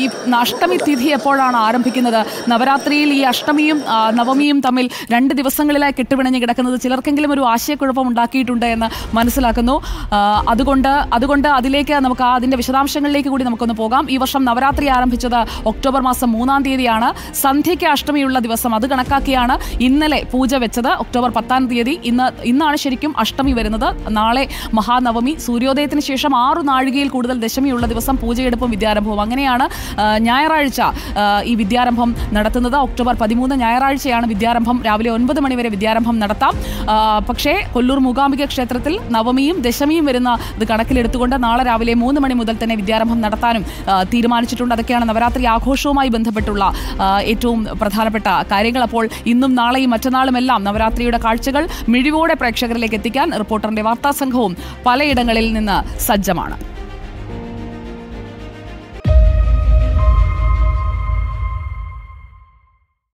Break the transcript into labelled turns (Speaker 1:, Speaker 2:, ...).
Speaker 1: ഈ അഷ്ടമി തിഥി എപ്പോഴാണ് ആരംഭിക്കുന്നത് നവരാത്രിയിൽ ഈ അഷ്ടമിയും ആ, നവമിയും തമ്മിൽ രണ്ട് ദിവസങ്ങളിലായി കെട്ടുപിണഞ്ഞ് കിടക്കുന്നത് ചിലർക്കെങ്കിലും ഒരു ആശയക്കുഴപ്പം ഉണ്ടാക്കിയിട്ടുണ്ട് എന്ന് മനസ്സിലാക്കുന്നു ആ, അതുകൊണ്ട് അതുകൊണ്ട് അതിലേക്ക് നമുക്ക് ആ അതിന്റെ വിശദാംശങ്ങളിലേക്ക് കൂടി നമുക്കൊന്ന് പോകാം ഈ വർഷം നവരാത്രി ആരംഭിച്ചത് ഒക്ടോബർ മാസം മൂന്നാം തീയതിയാണ് സന്ധ്യയ്ക്ക് അഷ്ടമിയുള്ള ദിവസം അത് കണക്കാക്കിയാണ് ഇന്നലെ പൂജ വെച്ചത് ഒക്ടോബർ പത്താം തീയതി ഇന്ന് ഇന്നാണ് ശരിക്കും അഷ്ടമി വരുന്നത് നാളെ മഹാനവമി സൂര്യോദയത്തിന് ശേഷം ആറു നാഴികയിൽ കൂടുതൽ ദശമിയുള്ള ദിവസം പൂജയെടുപ്പും വിദ്യാരംഭവും അങ്ങനെയാണ് ആ, ഞായറാഴ്ച ആ, ഈ വിദ്യാരംഭം നടത്തുന്നത് ഒക്ടോബർ പതിമൂന്ന് ഞായറാഴ്ചയാണ് വിദ്യാരംഭം രാവിലെ ഒൻപത് മണിവരെ വിദ്യാരംഭം നടത്താം ആ, പക്ഷേ കൊല്ലൂർ മൂകാംബിക ക്ഷേത്രത്തിൽ നവമിയും ദശമിയും വരുന്ന ഇത് കണക്കിലെടുത്തുകൊണ്ട് നാളെ രാവിലെ മൂന്ന് മണി മുതൽ തന്നെ വിദ്യാരംഭം നടത്താനും ആ, തീരുമാനിച്ചിട്ടുണ്ട് അതൊക്കെയാണ് നവരാത്രി ആഘോഷവുമായി ബന്ധപ്പെട്ടുള്ള ആ, ഏറ്റവും പ്രധാനപ്പെട്ട കാര്യങ്ങൾ അപ്പോൾ ഇന്നും നാളെയും മറ്റന്നാളുമെല്ലാം നവരാത്രിയുടെ കാഴ്ചകൾ മിഴിവോടെ പ്രേക്ഷകരിലേക്ക് എത്തിക്കാൻ റിപ്പോർട്ടറിന്റെ വാർത്താ സംഘവും പലയിടങ്ങളിൽ നിന്ന് സജ്ജമാണ്